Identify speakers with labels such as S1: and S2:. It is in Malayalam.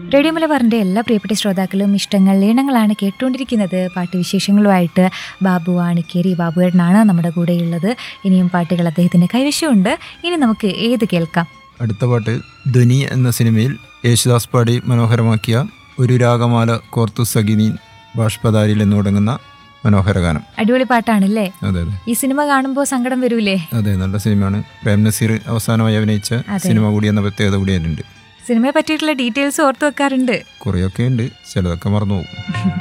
S1: റേഡിയോ മലബാറിൻ്റെ എല്ലാ പ്രിയപ്പെട്ട ശ്രോതാക്കളും ഇഷ്ടങ്ങൾ ഈണങ്ങളാണ് കേട്ടുകൊണ്ടിരിക്കുന്നത് പാട്ടുവിശേഷങ്ങളുമായിട്ട് ബാബു ആണിക്കേരി ബാബുവേട്ടനാണ് നമ്മുടെ കൂടെയുള്ളത് ഇനിയും പാട്ടുകൾ അദ്ദേഹത്തിൻ്റെ കൈവശമുണ്ട് ഇനി നമുക്ക് ഏത് കേൾക്കാം
S2: അടുത്ത പാട്ട് ധ്വനി എന്ന സിനിമയിൽ യേശുദാസ് പാടി മനോഹരമാക്കിയ ഒരു രാഗമാല കോർത്തു സഗിനി ബാഷ്പദാരിയിൽ എന്ന് തുടങ്ങുന്ന മനോഹര ഗാനം
S1: അടിപൊളി പാട്ടാണല്ലേ
S2: അതെ അതെ
S1: ഈ സിനിമ കാണുമ്പോൾ സങ്കടം വരൂലേ
S2: അതെ നല്ല സിനിമയാണ് പ്രേം നസീർ അവസാനമായി അഭിനയിച്ച
S1: അതെ.
S2: സിനിമ കൂടി എന്ന പ്രത്യേകത കൂടി അതിനുണ്ട്
S1: സിനിമയെ പറ്റിയിട്ടുള്ള ഡീറ്റെയിൽസ് ഓർത്തു വെക്കാറുണ്ട്
S2: കുറേയൊക്കെ ഉണ്ട് ചിലതൊക്കെ മറന്നു പോകും